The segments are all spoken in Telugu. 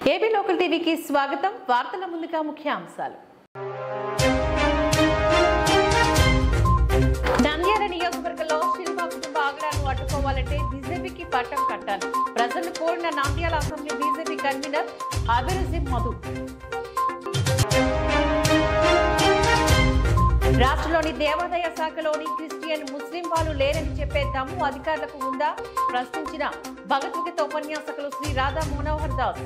ఏబీ లోకల్ టీవీకి స్వాగతం వార్తల ముందుగా ముఖ్య అంశాలు నంద్యాల నియోజకవర్గంలో శిల్పా కుటుంబ ఆగ్రహాన్ని అడ్డుకోవాలంటే బీజేపీకి పట్టం కట్టాలి ప్రజలు కోరిన నంద్యాల అసెంబ్లీ బీజేపీ కన్వీనర్ అభిరుజి మధు రాష్ట్రంలోని దేవాదాయ శాఖలోని క్రిస్టియన్ ముస్లిం వాళ్ళు లేరని చెప్పే దమ్ము అధికారులకు ఉందా ప్రశ్నించిన భగవద్గీత ఉపన్యాసకులు శ్రీ రాధా మనోహర్ దాస్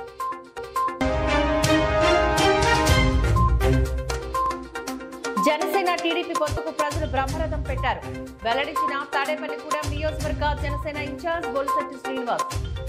జనసేన టీడీపీ పొత్తుకు ప్రజలు బ్రహ్మరథం పెట్టారు వెల్లడించిన తాడేపల్లిగూడెం నియోజకవర్గ జనసేన ఇన్ఛార్జ్ బొలిశెట్టి శ్రీనివాస్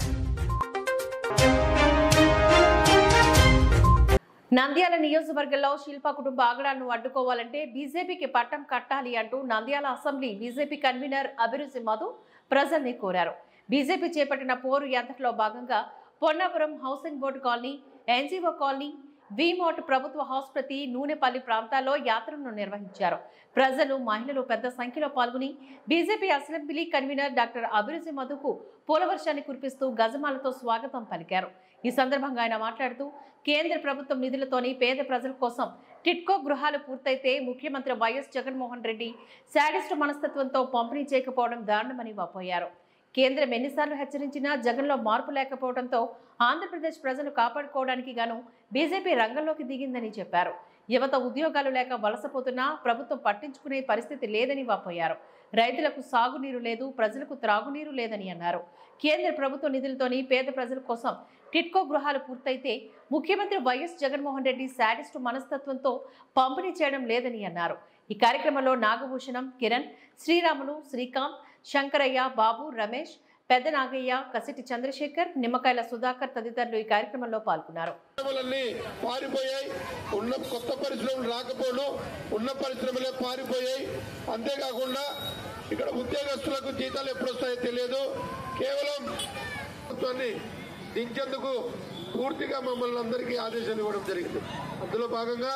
నంద్యాల నియోజకవర్గంలో శిల్ప కుటుంబ ఆగడాలను అడ్డుకోవాలంటే బీజేపీకి పట్టం కట్టాలి అంటూ నంద్యాల అసెంబ్లీ బీజేపీ కన్వీనర్ అభిరుచి మధు ప్రజల్ని కోరారు బీజేపీ చేపట్టిన పోరు యాత్రలో భాగంగా Ponnapuram housing board colony NGO colony వీమోట్ ప్రభుత్వ ఆసుపత్రి నూనెపల్లి ప్రాంతాల్లో యాత్రను నిర్వహించారు ప్రజలు మహిళలు పెద్ద సంఖ్యలో పాల్గొని బీజేపీ అసెంబ్లీ కన్వీనర్ డాక్టర్ అభిరుచి మధుకు పూలవర్షాన్ని కురిపిస్తూ గజమాలతో స్వాగతం పలికారు ఈ సందర్భంగా ఆయన మాట్లాడుతూ కేంద్ర ప్రభుత్వం నిధులతోని పేద ప్రజల కోసం టిట్కో గృహాలు పూర్తయితే ముఖ్యమంత్రి వైఎస్ జగన్మోహన్ రెడ్డి శాడిస్టు మనస్తత్వంతో పంపిణీ చేయకపోవడం దారుణమని వాపోయారు కేంద్రం ఎన్నిసార్లు హెచ్చరించినా జగన్లో మార్పు లేకపోవడంతో ఆంధ్రప్రదేశ్ ప్రజలు కాపాడుకోవడానికి గాను బీజేపీ రంగంలోకి దిగిందని చెప్పారు యువత ఉద్యోగాలు లేక వలసపోతున్నా ప్రభుత్వం పట్టించుకునే పరిస్థితి లేదని వాపోయారు రైతులకు సాగునీరు లేదు ప్రజలకు త్రాగునీరు లేదని అన్నారు కేంద్ర ప్రభుత్వ నిధులతోని పేద ప్రజల కోసం టిట్కో గృహాలు పూర్తయితే ముఖ్యమంత్రి వైఎస్ జగన్మోహన్ రెడ్డి శాడిస్టు మనస్తత్వంతో పంపిణీ చేయడం లేదని అన్నారు ఈ కార్యక్రమంలో నాగభూషణం కిరణ్ శ్రీరాములు శ్రీకాంత్ శంకరయ్య బాబు రమేష్ పెద్ద నాగయ్య కసిటి చంద్రశేఖర్ నిమ్మకాయల సుధాకర్ తదితరులు ఈ కార్యక్రమంలో పాల్గొన్నారు పరిశ్రమలన్నీ పారిపోయాయి ఉన్న కొత్త పరిశ్రమలు రాకపోవడం ఉన్న పరిశ్రమలే పారిపోయాయి అంతేకాకుండా ఇక్కడ ఉద్యోగస్తులకు జీతాలు ఎప్పుడు వస్తాయో తెలియదు కేవలం ప్రభుత్వాన్ని దించేందుకు పూర్తిగా మమ్మల్ని అందరికీ ఆదేశాలు ఇవ్వడం జరిగింది అందులో భాగంగా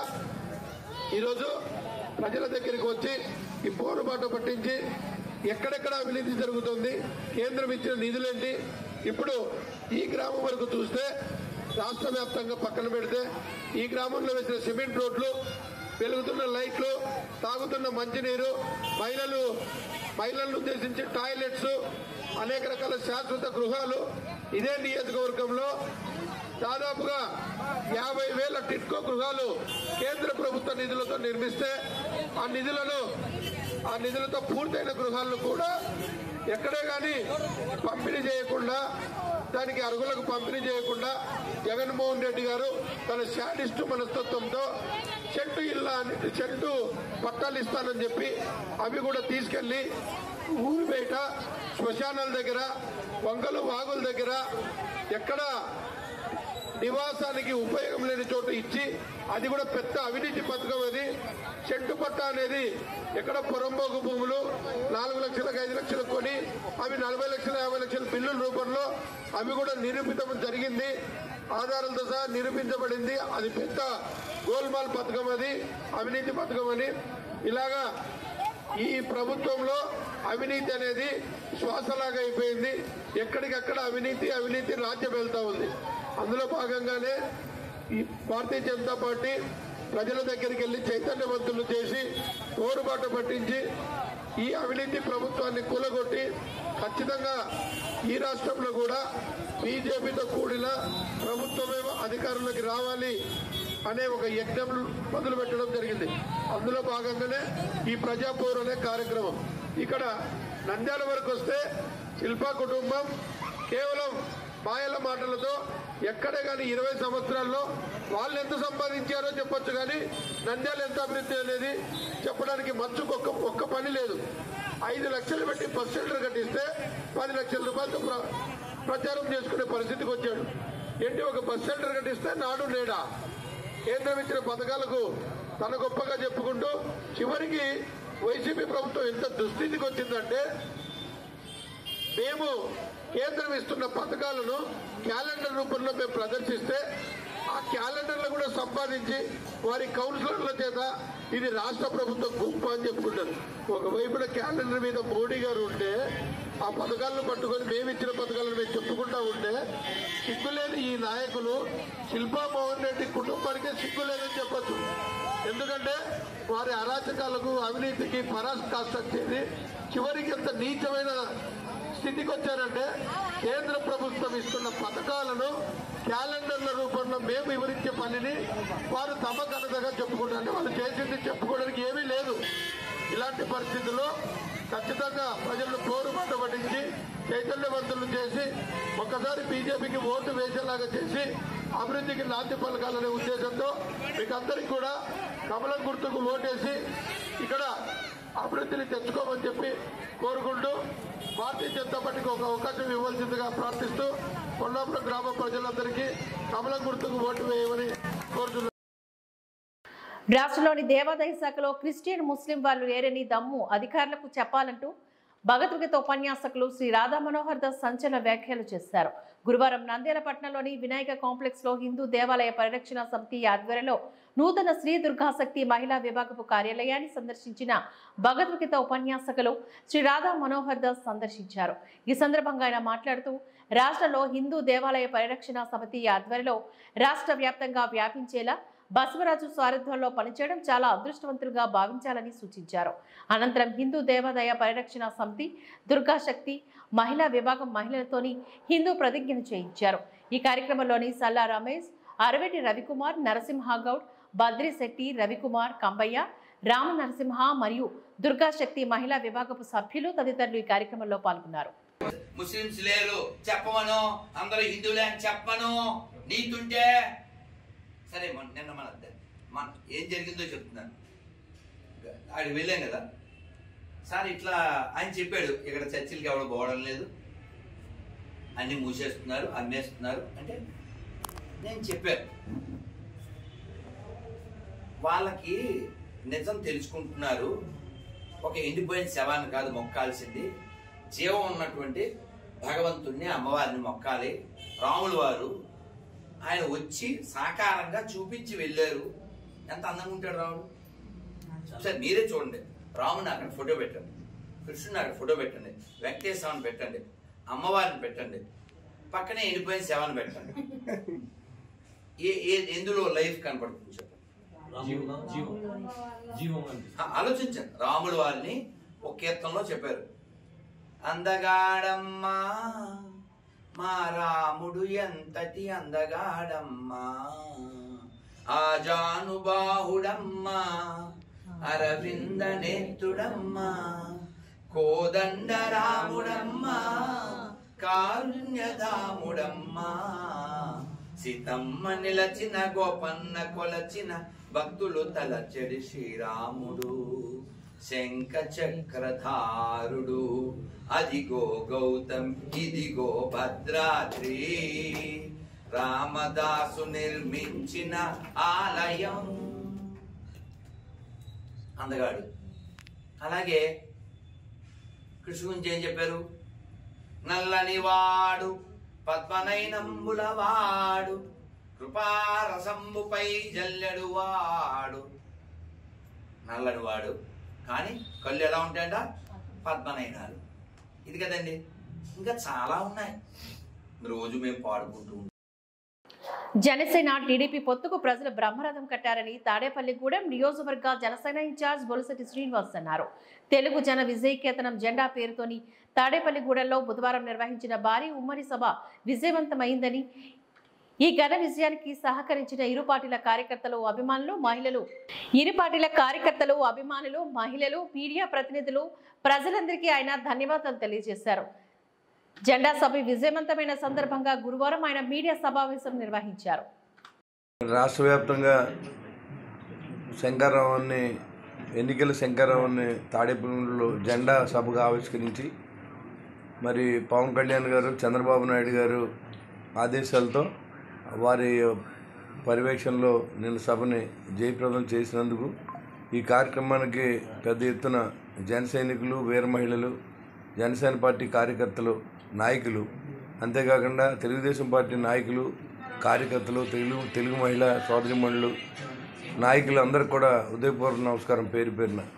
ఈరోజు ప్రజల దగ్గరికి వచ్చి ఈ పోరుబాట పట్టించి ఎక్కడెక్కడ అవినీతి జరుగుతుంది కేంద్రం ఇచ్చిన నిధులేంటి ఇప్పుడు ఈ గ్రామం వరకు చూస్తే రాష్ట్ర వ్యాప్తంగా పక్కన పెడితే ఈ గ్రామంలో వేసిన సిమెంట్ రోడ్లు వెలుగుతున్న లైట్లు తాగుతున్న మంచినీరు మహిళలు మహిళలను ఉద్దేశించి టాయిలెట్స్ అనేక రకాల శాశ్వత గృహాలు ఇదే నియోజకవర్గంలో దాదాపుగా యాభై వేల టిట్కో గృహాలు కేంద్ర ప్రభుత్వ నిధులతో నిర్మిస్తే ఆ నిధులను ఆ నిధులతో పూర్తయిన గృహాలను కూడా ఎక్కడే కానీ పంపిణీ చేయకుండా దానికి అర్హులకు పంపిణీ చేయకుండా జగన్మోహన్ రెడ్డి గారు తన శాడిస్టు మనస్తత్వంతో చెట్టు ఇల్లా అని చెట్టు పట్టాలు ఇస్తానని చెప్పి అవి కూడా తీసుకెళ్లి ఊరి బయట శ్మశానాల దగ్గర వంకలు వాగుల దగ్గర ఎక్కడ నివాసానికి ఉపయోగం లేని చోట ఇచ్చి అది కూడా పెద్ద అవినీతి పథకం అది చెట్టు పట్ట అనేది ఎక్కడ పొరంబోగు భూములు నాలుగు లక్షలకు ఐదు లక్షలకు కొని అవి నలభై లక్షల యాభై లక్షల బిల్లుల రూపంలో అవి కూడా నిరూపితం జరిగింది ఆధారాలతో సహా నిరూపించబడింది అది పెద్ద గోల్మాల్ పథకం అది అవినీతి పథకం అని ఇలాగా ఈ ప్రభుత్వంలో అవినీతి అనేది శ్వాసలాగా అయిపోయింది ఎక్కడికక్కడ అవినీతి అవినీతి రాజ్యం వెళ్తా ఉంది అందులో భాగంగానే ఈ భారతీయ జనతా పార్టీ ప్రజల దగ్గరికి వెళ్లి చైతన్యవంతులు చేసి పోరుబాట పట్టించి ఈ అవినీతి ప్రభుత్వాన్ని కూలగొట్టి ఖచ్చితంగా ఈ రాష్ట్రంలో కూడా బీజేపీతో కూడిన ప్రభుత్వమే అధికారంలోకి రావాలి అనే ఒక యజ్ఞం మొదలు పెట్టడం జరిగింది అందులో భాగంగానే ఈ ప్రజా పౌరు అనే కార్యక్రమం ఇక్కడ నంద్యాల వరకు వస్తే శిల్పా కుటుంబం కేవలం మాయల మాటలతో ఎక్కడే కానీ ఇరవై సంవత్సరాల్లో వాళ్ళు ఎంత సంపాదించారో చెప్పొచ్చు కానీ నంద్యాల ఎంత అభివృద్ధి అనేది చెప్పడానికి మచ్చుకు ఒక్క ఒక్క పని లేదు ఐదు లక్షలు పెట్టి బస్ షెల్టర్ కట్టిస్తే పది లక్షల రూపాయలతో ప్ర- ప్రచారం చేసుకునే పరిస్థితికి వచ్చాడు ఏంటి ఒక బస్ షెల్టర్ కట్టిస్తే నాడు నేడా కేంద్రం ఇచ్చిన పథకాలకు తన గొప్పగా చెప్పుకుంటూ చివరికి వైసీపీ ప్రభుత్వం ఎంత దుస్థితికి వచ్చిందంటే మేము కేంద్రం ఇస్తున్న పథకాలను క్యాలెండర్ రూపంలో మేము ప్రదర్శిస్తే ఆ క్యాలెండర్లు కూడా సంపాదించి వారి కౌన్సిలర్ల చేత ఇది రాష్ట్ర ప్రభుత్వం గొప్ప అని చెప్పుకుంటారు ఒకవైపున క్యాలెండర్ మీద మోడీ గారు ఉంటే ఆ పథకాలను పట్టుకొని మేము ఇచ్చిన పథకాలను మేము చెప్పుకుంటా ఉంటే సిగ్గులేని ఈ నాయకులు శిల్పా మోహన్ రెడ్డి కుటుంబానికే సిగ్గులేదని చెప్పొచ్చు ఎందుకంటే వారి అరాచకాలకు అవినీతికి పరాకాష్ఠి చివరికి ఎంత నీచమైన స్థితికి వచ్చారంటే కేంద్ర ప్రభుత్వం ఇస్తున్న పథకాలను క్యాలెండర్ల రూపంలో మేము వివరించే పనిని వారు తమ ఘనతగా చెప్పుకుంటారు వాళ్ళు చేసింది చెప్పుకోవడానికి ఏమీ లేదు ఇలాంటి పరిస్థితుల్లో ఖచ్చితంగా ప్రజలను పోరుబాట పట్టించి చైతన్యవంతులు చేసి ఒక్కసారి బీజేపీకి ఓటు వేసేలాగా చేసి అభివృద్ధికి నాంది పలకాలనే ఉద్దేశంతో మీకు అందరికి కూడా కమలం గుర్తుకు ఓటేసి ఇక్కడ అభివృద్ధిని తెచ్చుకోమని చెప్పి కోరుకుంటూ భారతీయ జనతా పార్టీకి ఒక అవకాశం ఇవ్వాల్సిందిగా ప్రార్థిస్తూ కొల్లాపురం గ్రామ ప్రజలందరికీ కమలం గుర్తుకు ఓటు వేయమని కోరుతున్నాను రాష్ట్రంలోని దేవాదాయ శాఖలో క్రిస్టియన్ ముస్లిం వాళ్ళు లేరని దమ్ము అధికారులకు చెప్పాలంటూ భగవద్గీత ఉపన్యాసకులు శ్రీ రాధా మనోహర్ దాస్ సంచలన వ్యాఖ్యలు చేశారు గురువారం నంద్యాల పట్టణంలోని వినాయక కాంప్లెక్స్ లో హిందూ దేవాలయ పరిరక్షణ సమితి ఆధ్వర్యంలో నూతన శ్రీ దుర్గాశక్తి మహిళా విభాగపు కార్యాలయాన్ని సందర్శించిన భగవద్గీత ఉపన్యాసకులు శ్రీ రాధా మనోహర్ దాస్ సందర్శించారు ఈ సందర్భంగా ఆయన మాట్లాడుతూ రాష్ట్రంలో హిందూ దేవాలయ పరిరక్షణ సమితి ఆధ్వర్యంలో రాష్ట్ర వ్యాప్తంగా వ్యాపించేలా బసవరాజు సారథ్యంలో పనిచేయడం చాలా అదృష్టవంతులుగా భావించాలని సూచించారు అనంతరం హిందూ దేవాదాయ పరిరక్షణ సమితి దుర్గాశక్తి మహిళా విభాగం మహిళలతోని హిందూ ప్రతిజ్ఞను చేయించారు ఈ కార్యక్రమంలోని సల్లా రమేష్ అరవెటి రవికుమార్ నరసింహగౌడ్ బద్రిశెట్టి రవికుమార్ కంబయ్య రామ నరసింహ మరియు దుర్గాశక్తి మహిళా విభాగపు సభ్యులు తదితరులు ఈ కార్యక్రమంలో పాల్గొన్నారు ముస్లిమ్స్ లేరు చెప్పమను అందరూ హిందువులే అని చెప్పమను నీతుంటే సరే మన నిన్న మన మన ఏం జరిగిందో చెప్తున్నాను ఆడికి వెళ్ళాం కదా సార్ ఇట్లా ఆయన చెప్పాడు ఇక్కడ చర్చిలకి ఎవడు పోవడం లేదు అన్ని మూసేస్తున్నారు అమ్మేస్తున్నారు అంటే నేను చెప్పాను వాళ్ళకి నిజం తెలుసుకుంటున్నారు ఒక ఎండిపోయిన శవాన్ని కాదు మొక్కాల్సింది జీవం ఉన్నటువంటి భగవంతుణ్ణి అమ్మవారిని మొక్కాలి రాములు వారు ఆయన వచ్చి సాకారంగా చూపించి వెళ్ళారు ఎంత అందంగా ఉంటాడు రాముడు సరే మీరే చూడండి రాముని అక్కడ ఫోటో పెట్టండి కృష్ణుని అక్కడ ఫోటో పెట్టండి వెంకటేశ్వరాన్ని పెట్టండి అమ్మవారిని పెట్టండి పక్కనే ఎండిపోయిన శవాన్ని పెట్టండి ఏ ఏ ఎందులో లైఫ్ కనపడుతుంది చెప్పండి జీవం జీవం జీవం అనిపిస్తుంది ఆ, ఆలోచించండి రాముడు వారిని ఒక కీర్తనలో చెప్పారు అందగాడమ్మా మా రాముడు ఎంతటి అందగాడమ్మా ఆజానుబాహుడమ్మా అరవింద నేత్రుడమ్మా కోదండ రాముడమ్మా కారుణ్యధాముడమ్మా సీతమ్మ నిలచిన గోపన్న కొలచిన భక్తులు తలచెడి శ్రీరాముడు శంఖ చక్రధారుడు అదిగో గౌతమ్ ఇదిగో భద్రాద్రి రామదాసు నిర్మించిన ఆలయం అందగాడు అలాగే కృష్ణ గురించి ఏం చెప్పారు నల్లని వాడు పద్మనైనంబుల వాడు కృపారసంబుపై జల్లెడు వాడు నల్లడు వాడు కానీ కళ్ళు ఎలా ఉంటాయంట పద్మనయనాలు ఇది కదండి ఇంకా చాలా ఉన్నాయి రోజు మేము పాడుకుంటూ ఉంటాం జనసేన టీడీపీ పొత్తుకు ప్రజలు బ్రహ్మరథం కట్టారని తాడేపల్లిగూడెం నియోజకవర్గ జనసేన ఇన్ఛార్జ్ బొలిశెట్టి శ్రీనివాస్ అన్నారు తెలుగు జన విజయకేతనం జెండా పేరుతోని తాడేపల్లిగూడెంలో బుధవారం నిర్వహించిన భారీ ఉమ్మడి సభ విజయవంతమైందని ఈ ఘన విజయానికి సహకరించిన ఇరు పార్టీల కార్యకర్తలు అభిమానులు మహిళలు ఇరు పార్టీల కార్యకర్తలు అభిమానులు మహిళలు మీడియా ప్రతినిధులు ప్రజలందరికీ ఆయన ధన్యవాదాలు తెలియజేశారు జెండా సభ విజయవంతమైన సందర్భంగా గురువారం ఆయన మీడియా సమావేశం నిర్వహించారు రాష్ట్ర వ్యాప్తంగా శంకర్రావుని ఎన్నికల శంకర్రావుని తాడేపల్లిలో జెండా సభగా ఆవిష్కరించి మరి పవన్ కళ్యాణ్ గారు చంద్రబాబు నాయుడు గారు ఆదేశాలతో వారి పర్యవేక్షణలో నిన్న సభని జయప్రదం చేసినందుకు ఈ కార్యక్రమానికి పెద్ద ఎత్తున జన సైనికులు వీర మహిళలు జనసేన పార్టీ కార్యకర్తలు నాయకులు అంతేకాకుండా తెలుగుదేశం పార్టీ నాయకులు కార్యకర్తలు తెలుగు తెలుగు మహిళా సోదరిమణులు నాయకులు అందరికి కూడా ఉదయపూర్వక నమస్కారం పేరు పేరున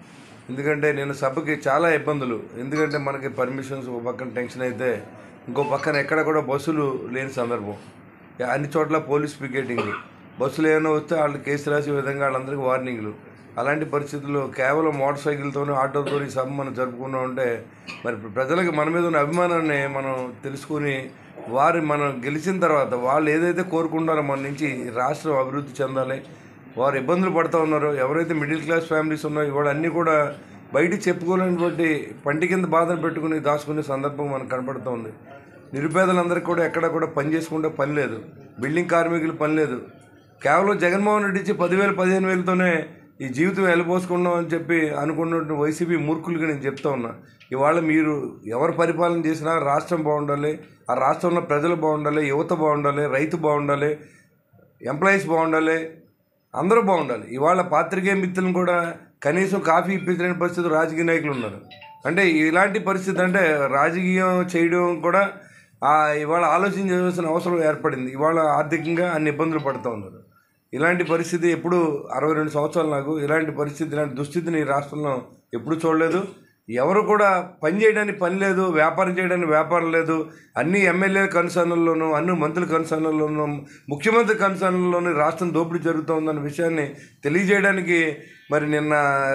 ఎందుకంటే నేను సభకి చాలా ఇబ్బందులు ఎందుకంటే మనకి పర్మిషన్స్ ఒక పక్కన టెన్షన్ అయితే ఇంకో పక్కన ఎక్కడ కూడా బస్సులు లేని సందర్భం అన్ని చోట్ల పోలీస్ పికెటింగ్ బస్సులు ఏమైనా వస్తే వాళ్ళు కేసు రాసే విధంగా వాళ్ళందరికీ వార్నింగ్లు అలాంటి పరిస్థితుల్లో కేవలం మోటార్ సైకిల్తోనూ ఆటోతో ఈ సభ మనం జరుపుకున్నాం అంటే మరి ప్రజలకు మన మీద ఉన్న అభిమానాన్ని మనం తెలుసుకుని వారు మనం గెలిచిన తర్వాత వాళ్ళు ఏదైతే కోరుకుంటారో మన నుంచి ఈ రాష్ట్రం అభివృద్ధి చెందాలి వారు ఇబ్బందులు పడుతూ ఉన్నారు ఎవరైతే మిడిల్ క్లాస్ ఫ్యామిలీస్ ఉన్నారో ఇవాళ అన్నీ కూడా బయట చెప్పుకోలేనటువంటి పంటి కింద బాధలు పెట్టుకుని దాచుకునే సందర్భం మనకు కనపడుతూ ఉంది నిరుపేదలందరికీ కూడా ఎక్కడ కూడా పని చేసుకుంటే పని లేదు బిల్డింగ్ కార్మికులు పని లేదు కేవలం జగన్మోహన్ రెడ్డి ఇచ్చి పదివేలు పదిహేను వేలతోనే ఈ జీవితం వెళ్ళబోసుకున్నాం అని చెప్పి అనుకున్నటువంటి వైసీపీ మూర్ఖులుగా నేను చెప్తా ఉన్నా ఇవాళ మీరు ఎవరు పరిపాలన చేసినా రాష్ట్రం బాగుండాలి ఆ రాష్ట్రంలో ప్రజలు బాగుండాలి యువత బాగుండాలి రైతు బాగుండాలి ఎంప్లాయీస్ బాగుండాలి అందరూ బాగుండాలి ఇవాళ పాత్రికేయ మిత్రులను కూడా కనీసం కాఫీ ఇప్పించలేని పరిస్థితి రాజకీయ నాయకులు ఉన్నారు అంటే ఇలాంటి పరిస్థితి అంటే రాజకీయం చేయడం కూడా ఆ ఇవాళ ఆలోచన చేయాల్సిన అవసరం ఏర్పడింది ఇవాళ ఆర్థికంగా అన్ని ఇబ్బందులు పడుతూ ఉన్నారు ఇలాంటి పరిస్థితి ఎప్పుడు అరవై రెండు సంవత్సరాలు నాకు ఇలాంటి పరిస్థితి ఇలాంటి దుస్థితిని ఈ రాష్ట్రంలో ఎప్పుడు చూడలేదు ఎవరు కూడా పని చేయడానికి పని లేదు వ్యాపారం చేయడానికి వ్యాపారం లేదు అన్ని ఎమ్మెల్యే కన్సర్న్లలోనూ అన్ని మంత్రుల కన్సర్న్లలోనూ ముఖ్యమంత్రి కన్సర్న్లలోనూ రాష్ట్రం దోపిడీ జరుగుతోందన్న విషయాన్ని తెలియజేయడానికి మరి నిన్న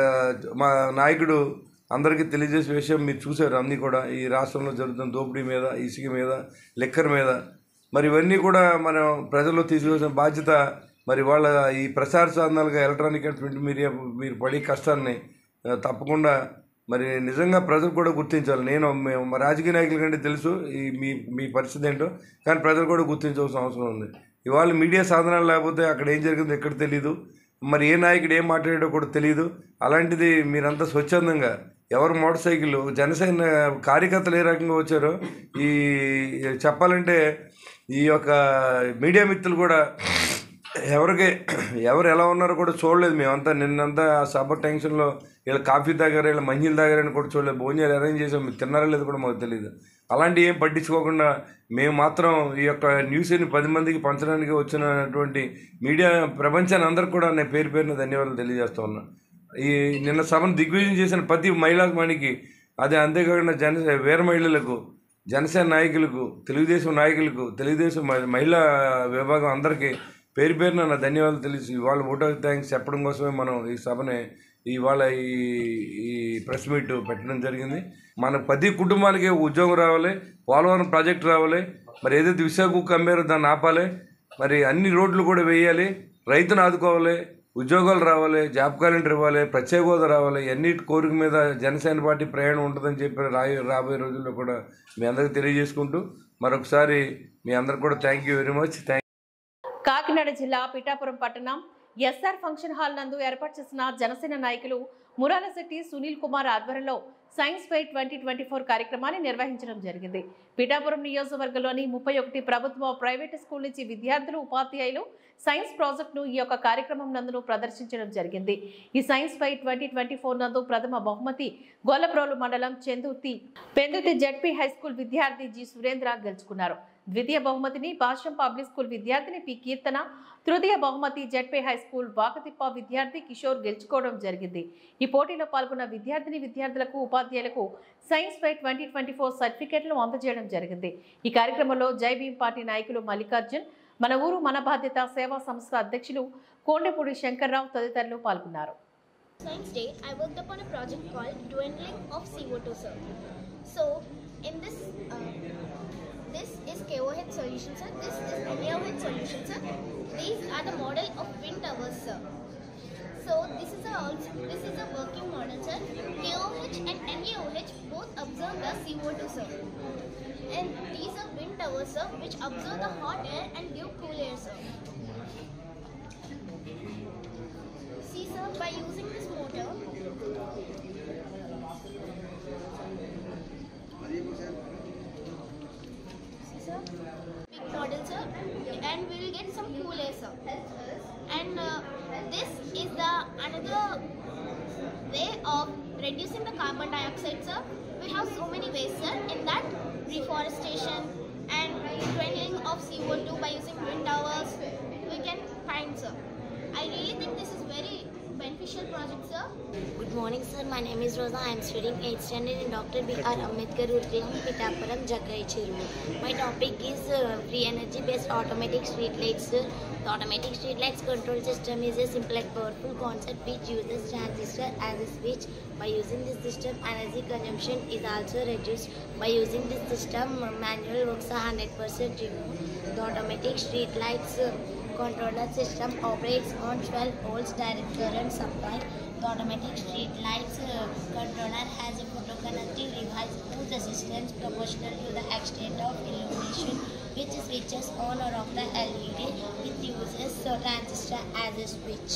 మా నాయకుడు అందరికీ తెలియజేసే విషయం మీరు చూశారు అన్నీ కూడా ఈ రాష్ట్రంలో జరుగుతున్న దోపిడీ మీద ఇసుక మీద లిక్కర్ మీద మరి ఇవన్నీ కూడా మనం ప్రజల్లో తీసుకొచ్చిన బాధ్యత మరి వాళ్ళ ఈ ప్రచార సాధనాలుగా ఎలక్ట్రానిక్ అండ్ ప్రింట్ మీడియా మీరు పడే కష్టాన్ని ఆ, తప్పకుండా మరి నిజంగా ప్రజలు కూడా గుర్తించాలి నేను మేము మా రాజకీయ నాయకుల కంటే తెలుసు ఈ మీ మీ పరిస్థితి ఏంటో కానీ ప్రజలు కూడా గుర్తించవలసిన అవసరం ఉంది ఇవాళ మీడియా సాధనాలు లేకపోతే అక్కడ ఏం జరిగిందో ఎక్కడ తెలియదు మరి ఏ నాయకుడు ఏం మాట్లాడాడో కూడా తెలియదు అలాంటిది మీరంతా స్వచ్ఛందంగా ఎవరు మోటార్ సైకిల్ జనసేన కార్యకర్తలు ఏ రకంగా వచ్చారో ఈ చెప్పాలంటే ఈ యొక్క మీడియా మిత్రులు కూడా ఎవరికి ఎవరు ఎలా ఉన్నారో కూడా చూడలేదు మేమంతా నిన్నంతా ఆ సభ టెన్షన్లో వీళ్ళ కాఫీ తాగారు వీళ్ళ మంజిల్ తాగారని కూడా చూడలేదు భోజనాలు అరేంజ్ చేసాం మీరు తిన్నారా లేదు కూడా మాకు తెలియదు అలాంటివి ఏం పట్టించుకోకుండా మేము మాత్రం ఈ యొక్క న్యూస్ని పది మందికి పంచడానికి వచ్చినటువంటి మీడియా ప్రపంచాన్ని అందరికి కూడా నేను పేరు పేరున ధన్యవాదాలు తెలియజేస్తా ఉన్నా ఈ నిన్న సభను దిగ్విజయం చేసిన ప్రతి మహిళా మణికి అదే అంతేకాకుండా జన వీర మహిళలకు జనసేన నాయకులకు తెలుగుదేశం నాయకులకు తెలుగుదేశం మహి- మహిళా విభాగం అందరికీ పేరు పేరున నా ధన్యవాదాలు తెలిసి ఇవాళ ఓటో థ్యాంక్స్ చెప్పడం కోసమే మనం ఈ సభని ఇవాళ ఈ ఈ ప్రెస్ మీట్ పెట్టడం జరిగింది మన ప్రతి కుటుంబానికి ఉద్యోగం రావాలి పోలవరం ప్రాజెక్ట్ రావాలి మరి ఏదైతే విశాఖ అమ్మారో దాన్ని ఆపాలి మరి అన్ని రోడ్లు కూడా వేయాలి రైతును ఆదుకోవాలి ఉద్యోగాలు రావాలి జాబ్ క్యాలెండర్ ఇవ్వాలి ప్రత్యేక హోదా రావాలి అన్నిటి కోరిక మీద జనసేన పార్టీ ప్రయాణం ఉంటుందని చెప్పి రాయే రాబోయే రోజుల్లో కూడా మీ అందరికీ తెలియజేసుకుంటూ మరొకసారి మీ అందరికి కూడా thank you very much thank Kakinada జిల్లా పిఠాపురం పట్టణం ఎస్ఆర్ ఫంక్షన్ హాల్ నందు ఏర్పాటు చేసిన జనసేన నాయకులు మురాలశెట్టి సునీల్ కుమార్ ఆధ్వర్యంలో science fair twenty twenty four కార్యక్రమాన్ని నిర్వహించడం జరిగింది పిఠాపురం నియోజకవర్గంలోని ముప్పై ఒకటి ప్రభుత్వ ప్రైవేటు స్కూల్ నుంచి విద్యార్థులు ఉపాధ్యాయులు సైన్స్ ప్రాజెక్టును ఈ యొక్క కార్యక్రమం నందును ప్రదర్శించడం జరిగింది ఈ science fair twenty twenty four నందు ప్రథమ బహుమతి గొల్లప్రోలు మండలం Chandurthi Penduthi ZP high school విద్యార్థి జి సురేంద్ర గెలుచుకున్నారు ద్వితీయ బహుమతిని భాష్యం పబ్లిక్ స్కూల్ విద్యార్థిని పి కీర్తన తృతీయ బహుమతి జడ్పీ హై స్కూల్ వాకతిప్ప విద్యార్థి కిషోర్ గెలుచుకోవడం జరిగింది ఈ పోటీలో పాల్గొన్న విద్యార్థిని విద్యార్థులకు ఉపాధ్యాయులకు science fair twenty twenty four సర్టిఫికెట్లను అందజేయడం జరిగింది ఈ కార్యక్రమంలో జై భీమ్ పార్టీ నాయకులు మల్లికార్జున్ మన ఊరు మన బాధ్యత సేవా సంస్థ అధ్యక్షులు కోండెపూడి శంకర్రావు తదితరులు పాల్గొన్నారు Science Day, I worked upon a project called Dwindling of CO2 Sir. So, in this, uh, this is KOH solution, sir. This is NaOH solution, sir. These are the model of wind towers, sir. So, this is a also this is a working model, sir. KOH and NaOH both absorb the CO2, sir. And these are wind towers, sir, which absorb the hot air and give cool air, sir. See sir, by using this motor, see sir, big model sir, and we will get some cool air sir. And uh, this is the another way of reducing the carbon dioxide sir. We have so many ways sir, in that reforestation and dwindling of CO2 by using wind towers, we can find sir. I really think this is very beneficial special project, sir? Good morning, sir. My name is Rosa. I am studying 8th standard in Dr. B.R. Ambedkar Urgriham, Pitapuram, Jagai Cheruvu. My topic is uh, free energy based automatic street lights. The automatic street lights control system is a simple and powerful concept which uses transistor as a switch. By using this system, energy consumption is also reduced. By using this system, manual works are 100% removed. The automatic street lights uh, controller system operates on 12 volts direct current supply. The automatic street lights uh, controller has a photoconductive device whose resistance proportional to the extent of illumination which switches on or off the LED which uses a transistor as a switch.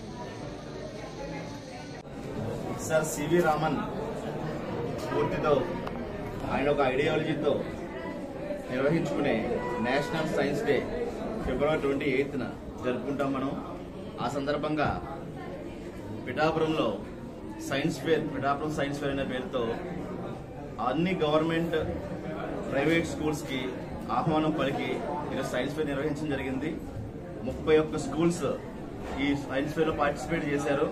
Sir C V Raman స్ఫూర్తితో ఆయన ఒక ఐడియాలజీతో నిర్వహించుకునే national science day February twenty ఎయిత్న జరుపుకుంటాం మనం ఆ సందర్భంగా పిఠాపురంలో science fair Pithapuram science fair అనే పేరుతో అన్ని గవర్నమెంట్ ప్రైవేట్ స్కూల్స్కి ఆహ్వానం పలికి ఈరోజు సైన్స్ ఫేర్ నిర్వహించడం జరిగింది ముప్పై ఒక్క స్కూల్స్ ఈ సైన్స్ ఫేర్లో పార్టిసిపేట్ చేశారు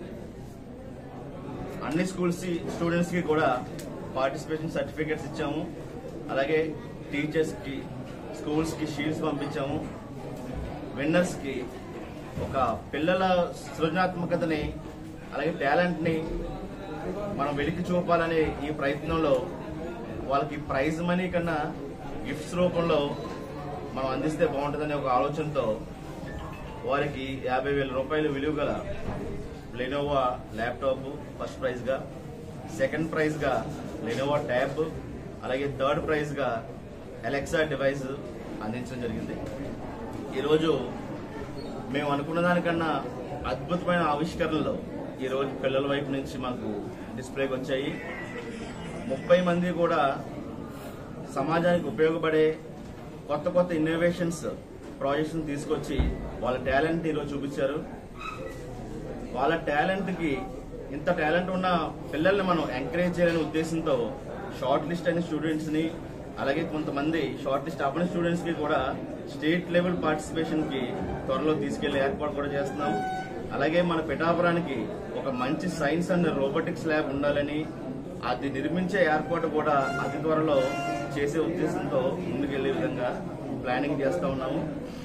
అన్ని స్కూల్స్ స్టూడెంట్స్ కి కూడా పార్టిసిపేషన్ సర్టిఫికేట్స్ ఇచ్చాము అలాగే టీచర్స్ కి స్కూల్స్ కి షీల్డ్స్ పంపించాము విన్నర్స్ కి ఒక పిల్లల సృజనాత్మకతని అలాగే టాలెంట్ ని మనం వెలికి చూపాలనే ఈ ప్రయత్నంలో వాళ్ళకి ప్రైజ్ మనీ కన్నా గిఫ్ట్స్ రూపంలో మనం అందిస్తే బాగుంటుందనే ఒక ఆలోచనతో వారికి యాభై వేల రూపాయలు విలువ గల లెనోవా ల్యాప్టాప్ ఫస్ట్ ప్రైజ్ గా సెకండ్ ప్రైజ్ గా లెనోవా ట్యాబ్ అలాగే థర్డ్ ప్రైజ్ గా అలెక్సా డివైస్ అందించడం జరిగింది ఈరోజు మేము అనుకున్న దానికన్నా అద్భుతమైన ఆవిష్కరణలు ఈరోజు పిల్లల వైపు నుంచి మాకు డిస్ప్లేకి వచ్చాయి ముప్పై మంది కూడా సమాజానికి ఉపయోగపడే కొత్త కొత్త ఇన్నోవేషన్స్ ప్రాజెక్ట్స్ తీసుకొచ్చి వాళ్ళ టాలెంట్ ఈరోజు చూపించారు వాళ్ళ టాలెంట్ కి ఇంత టాలెంట్ ఉన్న పిల్లల్ని మనం ఎంకరేజ్ చేయాలనే ఉద్దేశంతో షార్ట్ లిస్ట్ అయిన స్టూడెంట్స్ ని అలాగే కొంతమంది షార్ట్ లిస్ట్ అవ్వని స్టూడెంట్స్ కి కూడా స్టేట్ లెవెల్ పార్టిసిపేషన్ కి త్వరలో తీసుకెళ్లే ఏర్పాటు కూడా చేస్తున్నాం అలాగే మన పిఠాపురానికి ఒక మంచి సైన్స్ అండ్ రోబోటిక్స్ ల్యాబ్ ఉండాలని అది నిర్మించే ఏర్పాటు కూడా అతి త్వరలో చేసే ఉద్దేశంతో ముందుకెళ్లే విధంగా ప్లానింగ్ చేస్తా ఉన్నాము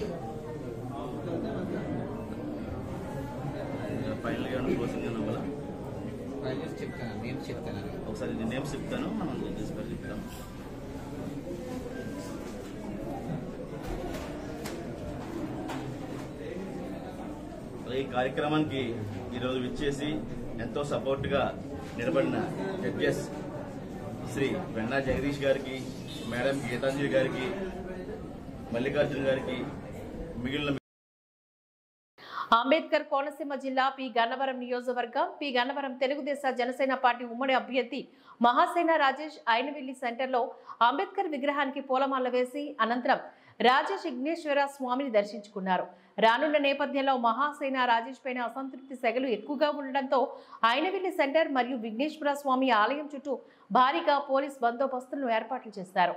ఫైనల్ గా క్లోజింగ్ అవ్వాలా చెప్తాను నేను చెప్తాను ఒకసారి నేను నేమ్స్ చెప్తాను మనం జడ్జెస్ పేరు చెప్తాం అలాగే ఈ కార్యక్రమానికి ఈరోజు విచ్చేసి ఎంతో సపోర్ట్ గా నిలబడిన జడ్జెస్ శ్రీ వెన్నా జగదీష్ గారికి మేడం గీతాంజలి గారికి మల్లికార్జున గారికి మిగిలిన అంబేద్కర్ కోనసీమ జిల్లా పి గన్నవరం నియోజకవర్గం పి గన్నవరం తెలుగుదేశ జనసేన పార్టీ ఉమ్మడి అభ్యర్థి మహాసేన రాజేష్ ఐనవిల్లి సెంటర్లో అంబేద్కర్ విగ్రహానికి పూలమాల వేసి అనంతరం రాజేష్ విఘ్నేశ్వర స్వామిని దర్శించుకున్నారు రానున్న నేపథ్యంలో మహాసేన రాజేష్ పైన అసంతృప్తి సెగలు ఎక్కువగా ఉండడంతో ఐనవిల్లి సెంటర్ మరియు విఘ్నేశ్వర స్వామి ఆలయం చుట్టూ భారీగా పోలీస్ బందోబస్తులను ఏర్పాట్లు చేశారు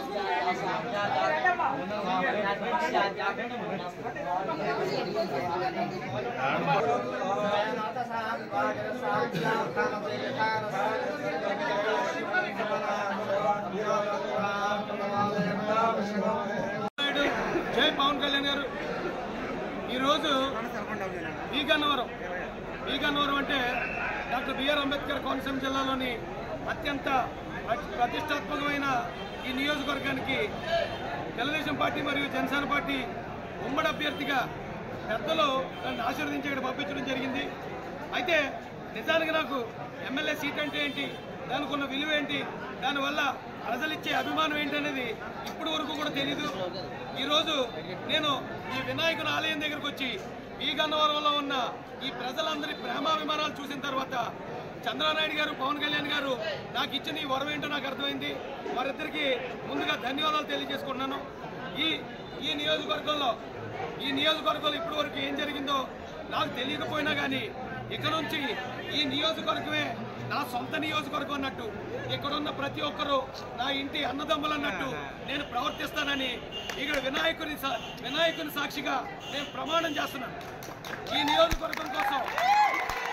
జై పవన్ కళ్యాణ్ గారు ఈరోజు ఈ గన్నవరం ఈ గన్నవరం అంటే డాక్టర్ బిఆర్ అంబేద్కర్ కోనసీమ జిల్లాలోని అత్యంత ప్రతి- ప్రతిష్టాత్మకమైన ఈ నియోజకవర్గానికి తెలుగుదేశం పార్టీ మరియు జనసేన పార్టీ ఉమ్మడి అభ్యర్థిగా పెద్దలు నన్ను ఆశీర్వదించి ఇక్కడ పంపించడం జరిగింది అయితే నిజానికి నాకు ఎమ్మెల్యే సీట్ అంటే ఏంటి దానికి ఉన్న విలువ ఏంటి దానివల్ల ప్రజలు ఇచ్చే అభిమానం ఏంటి అనేది ఇప్పటి వరకు కూడా తెలీదు ఈరోజు నేను ఈ వినాయకుని ఆలయం దగ్గరకు వచ్చి ఈ గన్నవరంలో ఉన్న ఈ ప్రజలందరి ప్రేమాభిమానాలు చూసిన తర్వాత చంద్రనాయుడు గారు పవన్ కళ్యాణ్ గారు నాకు ఇచ్చిన ఈ వరం ఏంటో నాకు అర్థమైంది వారిద్దరికి ముందుగా ధన్యవాదాలు తెలియజేసుకుంటున్నాను ఈ ఈ నియోజకవర్గంలో ఈ నియోజకవర్గంలో ఇప్పటి వరకు ఏం జరిగిందో నాకు తెలియకపోయినా కానీ ఇక నుంచి ఈ నియోజకవర్గమే నా సొంత నియోజకవర్గం అన్నట్టు ఇక్కడ ఉన్న ప్రతి ఒక్కరూ నా ఇంటి అన్నదమ్ములు అన్నట్టు నేను ప్రవర్తిస్తానని ఇక్కడ వినాయకుని సా- వినాయకుని సాక్షిగా నేను ప్రమాణం చేస్తున్నాను ఈ నియోజకవర్గం కోసం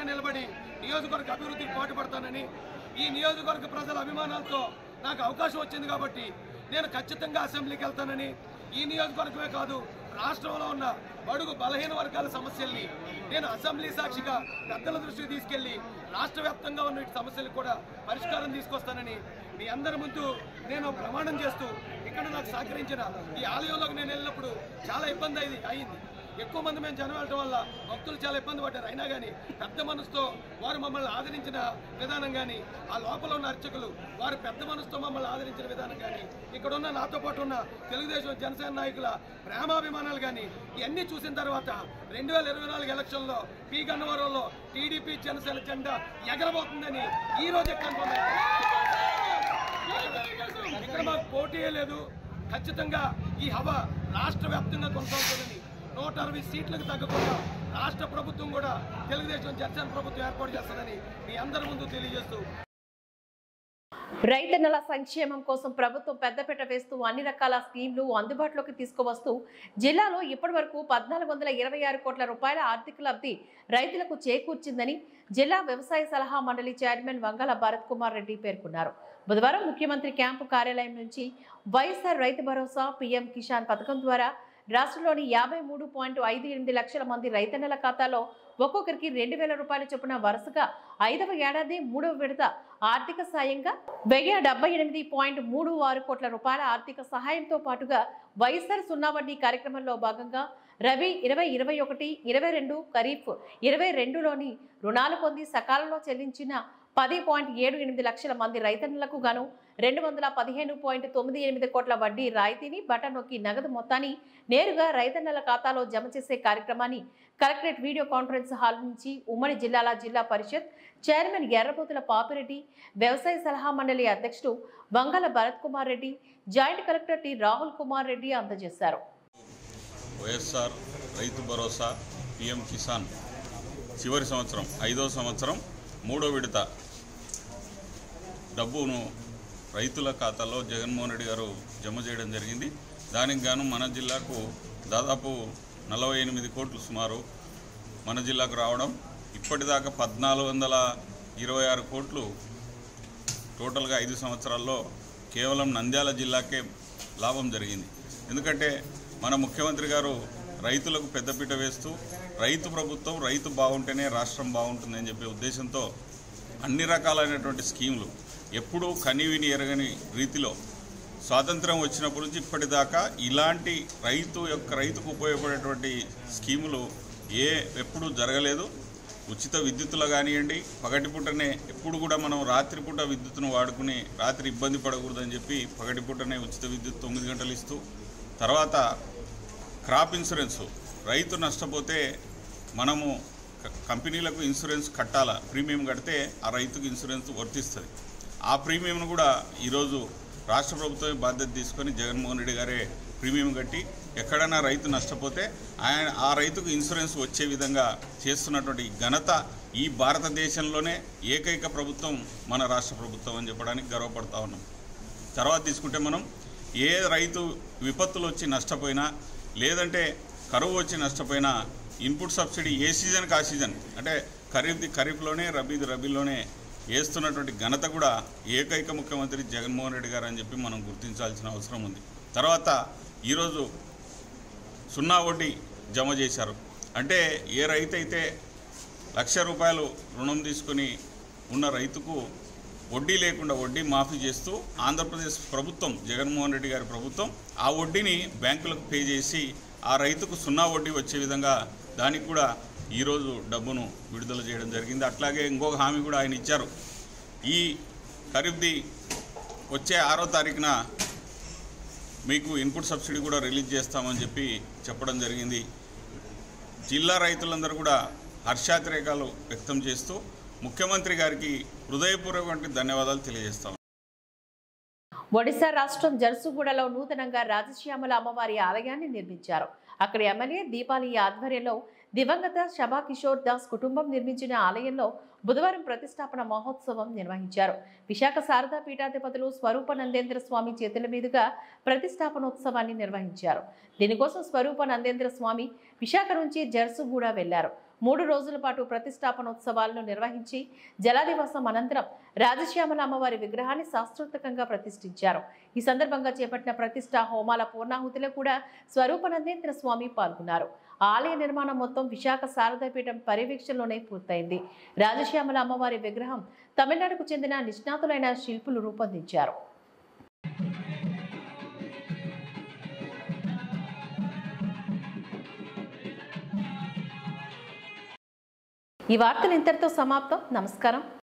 పక్షాన నిలబడి నియోజకవర్గ అభివృద్ధికి పాటుపడతానని ఈ నియోజకవర్గ ప్రజల అభిమానాలతో నాకు అవకాశం వచ్చింది కాబట్టి నేను ఖచ్చితంగా అసెంబ్లీకి వెళ్తానని ఈ నియోజకవర్గమే కాదు రాష్ట్రంలో ఉన్న బడుగు బలహీన వర్గాల సమస్యల్ని నేను అసెంబ్లీ సాక్షిగా పెద్దల దృష్టికి తీసుకెళ్లి రాష్ట్ర వ్యాప్తంగా ఉన్న వీటి సమస్యలకు కూడా పరిష్కారం తీసుకొస్తానని మీ అందరి ముందు నేను ప్రమాణం చేస్తూ ఇక్కడ నాకు సహకరించిన ఈ ఆలయంలోకి నేను వెళ్ళినప్పుడు చాలా ఇబ్బంది అయింది అయింది ఎక్కువ మంది మేము జనం వెళ్ళటం వల్ల భక్తులు చాలా ఇబ్బంది పడ్డారు అయినా కానీ పెద్ద మనసుతో వారు మమ్మల్ని ఆదరించిన విధానం కానీ ఆ లోపల ఉన్న అర్చకులు వారు పెద్ద మనసుతో మమ్మల్ని ఆదరించిన విధానం కానీ ఇక్కడ ఉన్న నాతో పాటు ఉన్న తెలుగుదేశం జనసేన నాయకుల ప్రేమాభిమానాలు కానీ ఇవన్నీ చూసిన తర్వాత రెండు వేల ఇరవై నాలుగు ఎలక్షన్లో పి గన్నవరంలో టీడీపీ జనసేన జెండా ఎగరబోతుందని ఈ రోజే కన్ఫర్మ్ అయింది. ఇక్కడ మాకు పోటీయే లేదు ఖచ్చితంగా ఈ హవా రాష్ట్ర వ్యాప్తంగా కొనసాగుతుందని నూట అరవై సీట్లకు తగ్గకుండా రాష్ట్ర ప్రభుత్వం కూడా తెలుగుదేశం జనసేన ప్రభుత్వం ఏర్పాటు చేస్తుందని మీ అందరి ముందు తెలియజేస్తూ రైతన్నల సంక్షేమం కోసం ప్రభుత్వం పెద్దపీట వేస్తూ అన్ని రకాల స్కీమ్లు అందుబాటులోకి తీసుకువస్తూ జిల్లాలో ఇప్పటి వరకు పద్నాలుగు వందల ఇరవై ఆరు కోట్ల రూపాయల ఆర్థిక లబ్ధి రైతులకు చేకూర్చిందని జిల్లా వ్యవసాయ సలహా మండలి చైర్మన్ వంగల భరత్ కుమార్ రెడ్డి పేర్కొన్నారు బుధవారం ముఖ్యమంత్రి క్యాంపు కార్యాలయం నుంచి వైఎస్ఆర్ రైతు భరోసా పీఎం కిసాన్ పథకం ద్వారా రాష్ట్రంలోని యాభై మూడు పాయింట్ ఐదు ఎనిమిది లక్షల మంది రైతన్నల ఖాతాలో ఒక్కొక్కరికి రెండు వేల రూపాయల చొప్పున వరుసగా ఐదవ ఏడాది మూడవ విడత ఆర్థిక సాయంగా వెయ్యి డెబ్బై ఎనిమిది పాయింట్ మూడు ఆరు కోట్ల రూపాయల ఆర్థిక సహాయంతో పాటుగా వైఎస్ఆర్ సున్నా వడ్డీ కార్యక్రమంలో భాగంగా రవి ఇరవై ఇరవై ఒకటి ఇరవై రెండు ఖరీఫ్ ఇరవై రెండులోని రుణాలు పొంది సకాలంలో చెల్లించిన పది పాయింట్ ఏడు ఎనిమిది లక్షల మంది రైతన్నులకు గాను రెండు వందల పదిహేను పాయింట్ తొమ్మిది ఎనిమిది కోట్ల వడ్డీ రాయితీని బటన్ నొక్కి నగదు మొత్తాన్ని నేరుగా రైతన్నల ఖాతాలో జమ చేసే కార్యక్రమాన్ని కలెక్టరేట్ వీడియో కాన్ఫరెన్స్ హాల్ నుంచి ఉమ్మడి జిల్లాల జిల్లా పరిషత్ చైర్మన్ ఎర్రబోతుల పాపిరెడ్డి వ్యవసాయ సలహా మండలి అధ్యక్షుడు Vangala Bharat Kumar Reddy joint collector T Rahul Kumar Reddy అందజేశారు వైఎస్ఆర్ రైతు భరోసా పిఎం కిసాన్ చివరి సంవత్సరం ఐదో సంవత్సరం మూడో విడత డబ్బును రైతుల ఖాతాలో జగన్మోహన్ రెడ్డి గారు జమ చేయడం జరిగింది దానికి గాను మన జిల్లాకు దాదాపు నలభై ఎనిమిది కోట్లు సుమారు మన జిల్లాకు రావడం ఇప్పటిదాకా పద్నాలుగు వందల ఇరవై ఆరు కోట్లు టోటల్గా ఐదు సంవత్సరాల్లో కేవలం నంద్యాల జిల్లాకే లాభం జరిగింది ఎందుకంటే మన ముఖ్యమంత్రి గారు రైతులకు పెద్దపీట వేస్తూ రైతు ప్రభుత్వం రైతు బాగుంటేనే రాష్ట్రం బాగుంటుందని చెప్పే ఉద్దేశంతో అన్ని రకాలైనటువంటి స్కీములు ఎప్పుడూ కనివిని ఎరగని రీతిలో స్వాతంత్రం వచ్చినప్పటి నుంచి ఇప్పటిదాకా ఇలాంటి రైతు యొక్క రైతుకు ఉపయోగపడేటువంటి స్కీములు ఏ ఎప్పుడూ జరగలేదు ఉచిత విద్యుత్తులు కానివ్వండి పగటిపూటనే ఎప్పుడు కూడా మనం రాత్రిపూట విద్యుత్తును వాడుకుని రాత్రి ఇబ్బంది పడకూడదని చెప్పి పగటిపూటనే ఉచిత విద్యుత్ తొమ్మిది గంటలు ఇస్తూ తర్వాత క్రాప్ ఇన్సూరెన్స్ రైతు నష్టపోతే మనము క- కంపెనీలకు ఇన్సూరెన్స్ కట్టాలా ప్రీమియం కడితే ఆ రైతుకు ఇన్సూరెన్స్ వర్తిస్తుంది ఆ ప్రీమియంను కూడా ఈరోజు రాష్ట్ర ప్రభుత్వమే బాధ్యత తీసుకొని జగన్మోహన్ రెడ్డి గారే ప్రీమియం కట్టి ఎక్కడైనా రైతు నష్టపోతే ఆయన ఆ రైతుకు ఇన్సూరెన్స్ వచ్చే విధంగా చేస్తున్నటువంటి ఘనత ఈ భారతదేశంలోనే ఏకైక ప్రభుత్వం మన రాష్ట్ర ప్రభుత్వం అని చెప్పడానికి గర్వపడతా ఉన్నాం తర్వాత తీసుకుంటే మనం ఏ రైతు విపత్తులు వచ్చి నష్టపోయినా లేదంటే కరువు వచ్చి నష్టపోయినా ఇన్పుట్ సబ్సిడీ ఏ సీజన్కి ఆ సీజన్ అంటే ఖరీఫ్ది ఖరీఫ్లోనే రబీది రబీలోనే వేస్తున్నటువంటి ఘనత కూడా ఏకైక ముఖ్యమంత్రి జగన్మోహన్ రెడ్డి గారు అని చెప్పి మనం గుర్తించాల్సిన అవసరం ఉంది తర్వాత ఈరోజు సున్నా వడ్డీ జమ చేశారు అంటే ఏ రైతు అయితే లక్ష రూపాయలు రుణం తీసుకుని ఉన్న రైతుకు వడ్డీ లేకుండా వడ్డీ మాఫీ చేస్తూ ఆంధ్రప్రదేశ్ ప్రభుత్వం జగన్మోహన్ రెడ్డి గారి ప్రభుత్వం ఆ వడ్డీని బ్యాంకులకు పే చేసి ఆ రైతుకు సున్నా వడ్డీ వచ్చే విధంగా దానికి కూడా ఈరోజు డబ్బును విడుదల చేయడం జరిగింది అట్లాగే ఇంకొక హామీ కూడా ఆయన ఇచ్చారు ఈ ఖరీఫ్ది వచ్చే ఆరో తారీఖున మీకు ఇన్పుట్ సబ్సిడీ కూడా రిలీజ్ చేస్తామని చెప్పి చెప్పడం జరిగింది జిల్లా రైతులందరూ కూడా హర్షాతిరేకాలు వ్యక్తం చేస్తూ ముఖ్యమంత్రి గారికి హృదయపూర్వక ధన్యవాదాలు తెలియజేస్తాం ఒడిశా రాష్ట్రం జర్సుగూడలో నూతనంగా రాజశ్యామల అమ్మవారి ఆలయాన్ని నిర్మించారు అక్కడి ఎమ్మెల్యే దీపాలి ఆధ్వర్యంలో దివంగత శభా కిషోర్ దాస్ కుటుంబం నిర్మించిన ఆలయంలో బుధవారం ప్రతిష్టాపన మహోత్సవం నిర్వహించారు విశాఖ శారదా పీఠాధిపతులు స్వరూపనందేంద్ర స్వామి చేతుల మీదుగా ప్రతిష్టాపనోత్సవాన్ని నిర్వహించారు దీనికోసం స్వరూపనందేంద్ర స్వామి విశాఖ నుంచి జర్సుగూడ వెళ్లారు మూడు రోజుల పాటు ప్రతిష్టాపనోత్సవాలను నిర్వహించి జలాదివాసం అనంతరం రాజశ్యామల అమ్మవారి విగ్రహాన్ని శాస్త్రోత్తకంగా ప్రతిష్ఠించారు ఈ సందర్భంగా చేపట్టిన ప్రతిష్ఠా హోమాల పూర్ణాహుతిలో కూడా స్వరూపనందేంద్ర స్వామి పాల్గొన్నారు ఆలయ నిర్మాణం మొత్తం విశాఖ శారదాపీఠం పర్యవేక్షణలోనే పూర్తయింది రాజశ్యామల అమ్మవారి విగ్రహం తమిళనాడుకు చెందిన నిష్ణాతులైన శిల్పులు రూపొందించారు ఈ వార్తలు ఇంతటితో సమాప్తం నమస్కారం